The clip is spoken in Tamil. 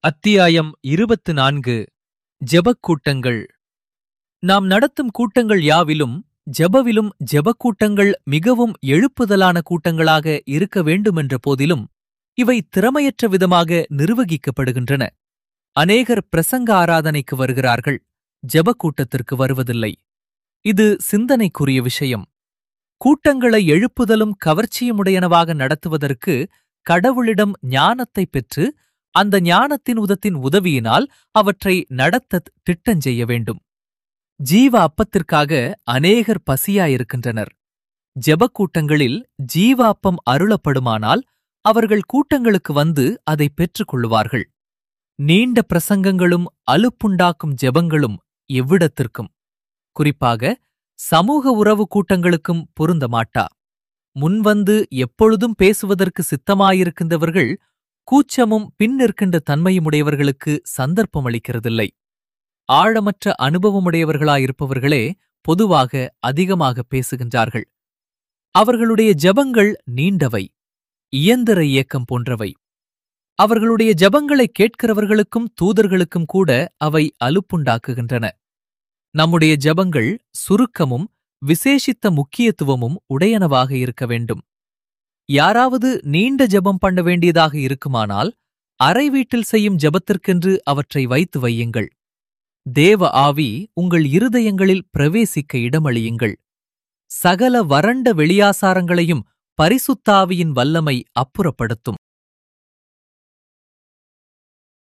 அத்தியாயம் இருபத்து நான்கு ஜெபக் கூட்டங்கள் நாம் நடத்தும் கூட்டங்கள் யாவிலும் ஜெபவிலும் ஜெபக் கூட்டங்கள் மிகவும் எழுப்புதலான கூட்டங்களாக இருக்க வேண்டுமென்ற போதிலும் இவை திறமையற்ற விதமாக நிர்வகிக்கப்படுகின்றன அநேகர் பிரசங்க ஆராதனைக்கு வருகிறார்கள் ஜெபக் கூட்டத்திற்கு வருவதில்லை இது சிந்தனைக்குரிய விஷயம் கூட்டங்களை எழுப்புதலும் கவர்ச்சியுமுடையனவாக நடத்துவதற்கு கடவுளிடம் ஞானத்தைப் பெற்று அந்த ஞானத்தின் உதத்தின் உதவியினால் அவற்றை நடத்தத் திட்டஞ்செய்ய வேண்டும் ஜீவ அப்பத்திற்காக அநேகர் பசியாயிருக்கின்றனர் ஜெபக் கூட்டங்களில் ஜீவ அப்பம் அருளப்படுமானால் அவர்கள் கூட்டங்களுக்கு வந்து அதை பெற்றுக் கொள்ளுவார்கள் நீண்ட பிரசங்கங்களும் அலுப்புண்டாக்கும் ஜெபங்களும் எவ்விடத்திற்கும் குறிப்பாக சமூக உறவு கூட்டங்களுக்கும் பொருந்த மாட்டா முன்வந்து எப்பொழுதும் பேசுவதற்கு சித்தமாயிருக்கின்றவர்கள் கூச்சமும் பின் நிற்கின்ற தன்மையுமுடையவர்களுக்கு சந்தர்ப்பம் அளிக்கிறதில்லை ஆழமற்ற அனுபவமுடையவர்களாயிருப்பவர்களே பொதுவாக அதிகமாக பேசுகின்றார்கள் அவர்களுடைய ஜெபங்கள் நீண்டவை இயந்திர இயக்கம் போன்றவை அவர்களுடைய ஜெபங்களை கேட்கிறவர்களுக்கும் தூதர்களுக்கும் கூட அவை அலுப்புண்டாக்குகின்றன நம்முடைய ஜெபங்கள் சுருக்கமும் விசேஷித்த முக்கியத்துவமும் உடையனவாக இருக்க வேண்டும் யாராவது நீண்ட ஜெபம் பண்ண வேண்டியதாக இருக்குமானால் அறை வீட்டில் செய்யும் ஜெபத்திற்கென்று அவற்றை வைத்து வையுங்கள் தேவ ஆவி உங்கள் இருதயங்களில் பிரவேசிக்க இடமளியுங்கள் சகல வறண்ட வெளியாசாரங்களையும் பரிசுத்தாவியின் வல்லமை அப்புறப்படுத்தும்